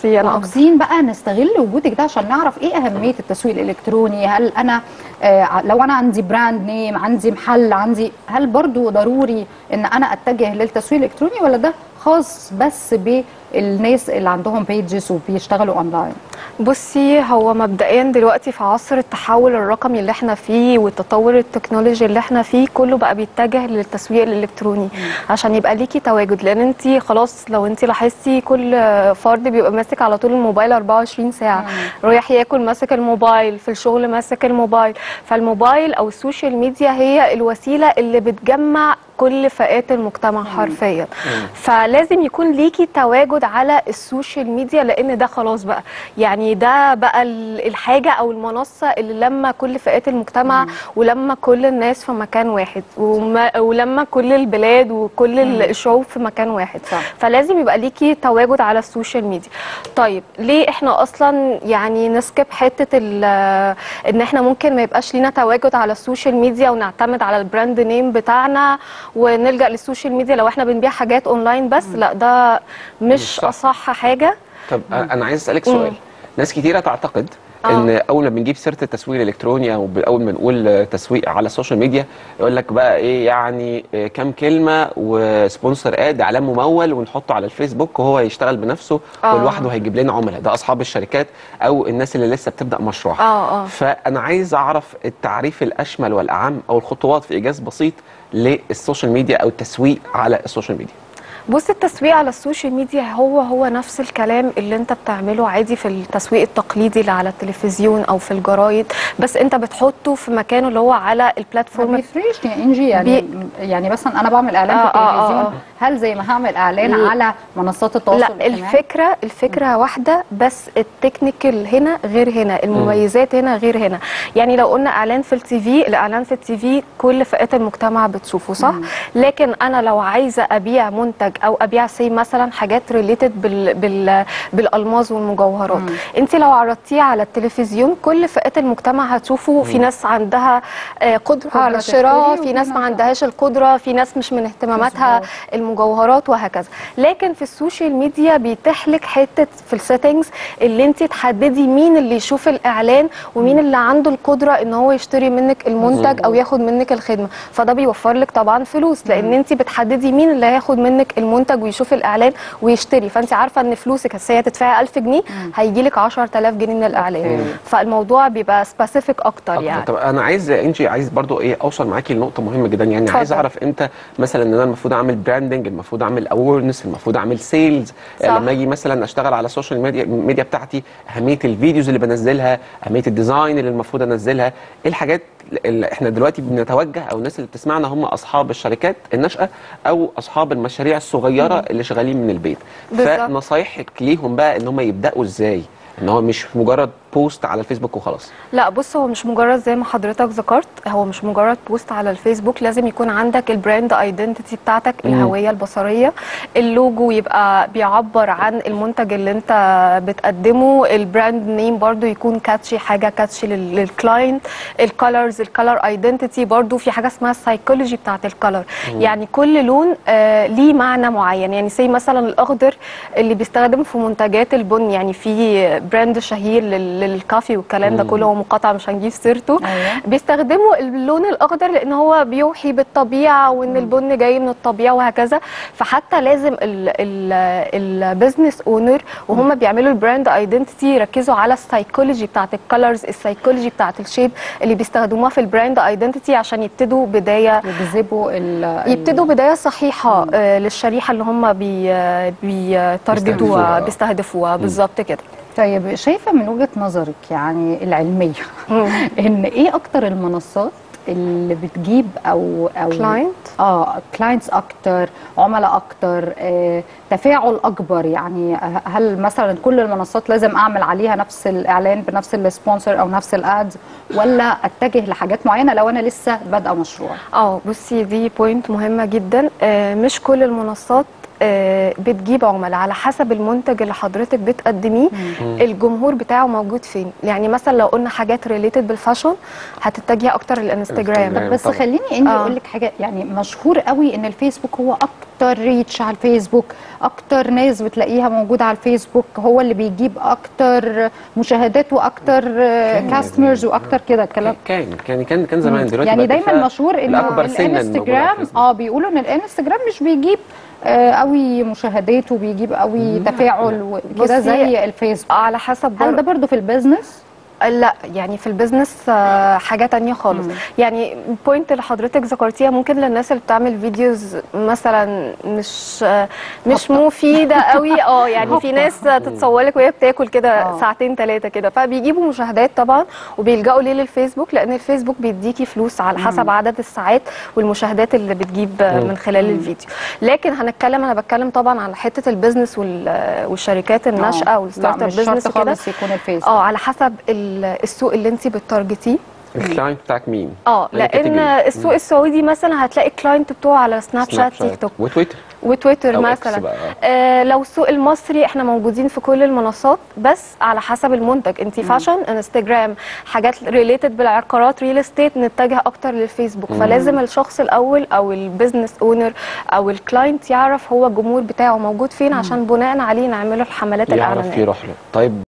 ميرسي انا أكتر. عاوزين بقى نستغل وجودك ده عشان نعرف ايه اهميه التسويق الالكتروني هل انا آه لو انا عندي براند نيم عندي محل عندي هل برضو ضروري ان انا اتجه للتسويق الالكتروني ولا ده خاص بس بالناس اللي عندهم بيجز وبيشتغلوا اونلاين بصي هو مبدئيا دلوقتي في عصر التحول الرقمي اللي احنا فيه والتطور التكنولوجي اللي احنا فيه كله بقى بيتجه للتسويق الالكتروني عشان يبقى ليكي تواجد لان انت خلاص لو انت لاحظتي كل فرد بيبقى ماسك على طول الموبايل 24 ساعه رايح ياكل ماسك الموبايل في الشغل ماسك الموبايل فالموبايل او السوشيال ميديا هي الوسيله اللي بتجمع كل فئات المجتمع حرفيا فلازم يكون ليكي تواجد على السوشيال ميديا لان ده خلاص بقى يعني ده بقى ال- الحاجه او المنصه اللي لما كل فئات المجتمع ولما كل الناس في مكان واحد وما ولما كل البلاد وكل ال- الشعوب في مكان واحد صح. فلازم يبقى ليكي تواجد على السوشيال ميديا طيب ليه احنا اصلا يعني نسكب حته ال- ان احنا ممكن ما يبقاش لينا تواجد على السوشيال ميديا ونعتمد على البراند نيم بتاعنا ونلجا للسوشيال ميديا لو احنا بنبيع حاجات اونلاين بس لا ده مش مش صح. اصح حاجه طب انا عايز اسالك سؤال مم. ناس كتيره تعتقد آه. ان اول ما بنجيب سيره التسويق الالكتروني او اول ما نقول تسويق على السوشيال ميديا يقول لك بقى ايه يعني إيه كام كلمه وسبونسر اد اعلان ممول ونحطه على الفيسبوك وهو يشتغل بنفسه آه. ولوحده هيجيب لنا عملاء ده اصحاب الشركات او الناس اللي لسه بتبدا مشروعها اه اه فانا عايز اعرف التعريف الاشمل والاعم او الخطوات في ايجاز بسيط للسوشيال ميديا او التسويق على السوشيال ميديا بص التسويق على السوشيال ميديا هو هو نفس الكلام اللي انت بتعمله عادي في التسويق التقليدي اللي على التلفزيون او في الجرايد بس انت بتحطه في مكانه اللي هو على ما البلاتفورم بيفرقش يا انجي يعني بي- يعني مثلا انا بعمل اعلان آه، في آه، آه، التلفزيون آه. هل زي ما هعمل اعلان لا. على منصات التواصل لا الاجتماعي الفكره الفكره واحده بس التكنيكال هنا غير هنا المميزات هنا غير هنا يعني لو قلنا اعلان في التي في الاعلان في التي في كل فئات المجتمع بتشوفه صح لكن انا لو عايزه ابيع منتج او ابيع سي مثلا حاجات ريليتد بال بال بالالماظ والمجوهرات مم. انت لو عرضتيه على التلفزيون كل فئات المجتمع هتشوفه في ناس عندها آه، قدره قدرة على الشراء تشتري في ناس وفي ما ناس- عندهاش القدره في ناس مش من اهتماماتها مظبوط. المجوهرات وهكذا لكن في السوشيال ميديا بيتيح لك حته في السيتنجز اللي انت تحددي مين اللي يشوف الاعلان ومين اللي عنده القدره ان هو يشتري منك المنتج او ياخد منك الخدمه فده بيوفر لك طبعا فلوس لان انت بتحددي مين اللي هياخد منك المنتج ويشوف الاعلان ويشتري فانت عارفه ان فلوسك هي هتدفعي 1000 جنيه هيجي لك 10000 جنيه من الاعلان فالموضوع بيبقى سبيسيفيك اكتر أكتر. يعني طب انا عايز انجي عايز برضو ايه اوصل معاكي لنقطه مهمه جدا يعني اتفضل. عايز اعرف انت مثلا ان انا المفروض اعمل براندنج المفروض اعمل اويرنس المفروض اعمل سيلز صح. لما اجي مثلا اشتغل على السوشيال ميديا ميديا بتاعتي اهميه الفيديوز اللي بنزلها اهميه الديزاين اللي المفروض انزلها ايه الحاجات اللي احنا دلوقتي بنتوجه او الناس اللي بتسمعنا هم اصحاب الشركات الناشئه او اصحاب المشاريع الصغيره اللي شغالين من البيت بالظبط. فنصايحك ليهم بقى ان هم يبداوا ازاي ان هو مش مجرد بوست على الفيسبوك وخلاص لا بص هو مش مجرد زي ما حضرتك ذكرت هو مش مجرد بوست على الفيسبوك لازم يكون عندك البراند ايدنتيتي بتاعتك الهويه البصريه اللوجو يبقى بيعبر عن المنتج اللي انت بتقدمه البراند نيم برضو يكون كاتشي حاجه كاتشي لل- للكلاينت الكالرز الكالر ايدنتيتي برضو في حاجه اسمها السايكولوجي بتاعت الكالر يعني كل لون آه ليه معنى معين يعني زي مثلا الاخضر اللي بيستخدم في منتجات البن يعني في براند شهير لل- للكافي والكلام ده كله هو مقاطعه مش هنجيب سيرته أيوة. بيستخدموا اللون الاخضر لان هو بيوحي بالطبيعه وان البن جاي من الطبيعه وهكذا فحتى لازم البزنس اونر وهم بيعملوا البراند ايدنتيتي يركزوا على السايكولوجي بتاعت الكالرز السايكولوجي بتاعت الشيب اللي بيستخدموها في البراند ايدنتيتي عشان يبتدوا بدايه يجذبوا ال يبتدوا بدايه صحيحه آه، للشريحه اللي هم بي بيتارجتوها بيستهدفوها. بيستهدفوها بالظبط كده طيب شايفه من وجهه نظرك يعني العلميه ان ايه اكتر المنصات اللي بتجيب او او Client؟ اه كلاينتس اكتر عملاء اكتر آه، تفاعل اكبر يعني هل مثلا كل المنصات لازم اعمل عليها نفس الاعلان بنفس السبونسر او نفس الادز ولا اتجه لحاجات معينه لو انا لسه بادئه مشروع اه بصي دي بوينت مهمه جدا آه مش كل المنصات آه بتجيب عملاء على حسب المنتج اللي حضرتك بتقدميه الجمهور بتاعه موجود فين يعني مثلا لو قلنا حاجات ريليتد بالفاشن هتتجهي اكتر الانستجرام الانستجرام. بس طبعا. خليني اني آه. اقول لك حاجه يعني مشهور قوي ان الفيسبوك هو اكتر ريتش على الفيسبوك اكتر ناس بتلاقيها موجوده على الفيسبوك هو اللي بيجيب اكتر مشاهدات واكتر كاستمرز واكتر كده الكلام كان كان كان كان زمان دلوقتي يعني بقى دايما فيها مشهور ان الأكبر سنا موجودة على الانستجرام الفيسبوك. اه بيقولوا ان الانستجرام مش بيجيب آه قوي مشاهدات وبيجيب قوي تفاعل وكده بصي، زي الفيسبوك على حسب هل بر- ده برضو في البيزنس لا يعني في البيزنس آه، حاجة تانية خالص يعني البوينت اللي حضرتك ذكرتيها ممكن للناس اللي بتعمل فيديوز مثلا مش آه، مش مفيدة قوي اه يعني في ناس تتصورلك وهي بتاكل كده آه. ساعتين ثلاثة كده فبيجيبوا مشاهدات طبعا وبيلجأوا ليه للفيسبوك لأن الفيسبوك بيديكي فلوس على حسب عدد الساعات والمشاهدات اللي بتجيب آه، من خلال الفيديو لكن هنتكلم انا بتكلم طبعا على حتة البيزنس وال- والشركات الناشئة لا والستارت اب مش بيزنس شرط وكده خالص يكون الفيسبوك اه على حسب ال- السوق اللي انت بتارجتيه الكلاينت بتاعك مين؟ اه اللي كاتب لان إيه؟ السوق السعودي مثلا هتلاقي الكلاينت بتوعه على سناب سناب شات تيك توك وتويتر وتويتر أو إكس مثلا بقى. آه لو السوق المصري احنا موجودين في كل المنصات بس على حسب المنتج انت فاشن انستجرام حاجات ريليتد بالعقارات ريل استيت نتجه اكتر للفيسبوك فلازم الشخص الاول او البيزنس اونر او الكلاينت يعرف هو الجمهور بتاعه موجود فين عشان بناء عليه نعمله الحملات يعرف الاعلانيه يروح له طيب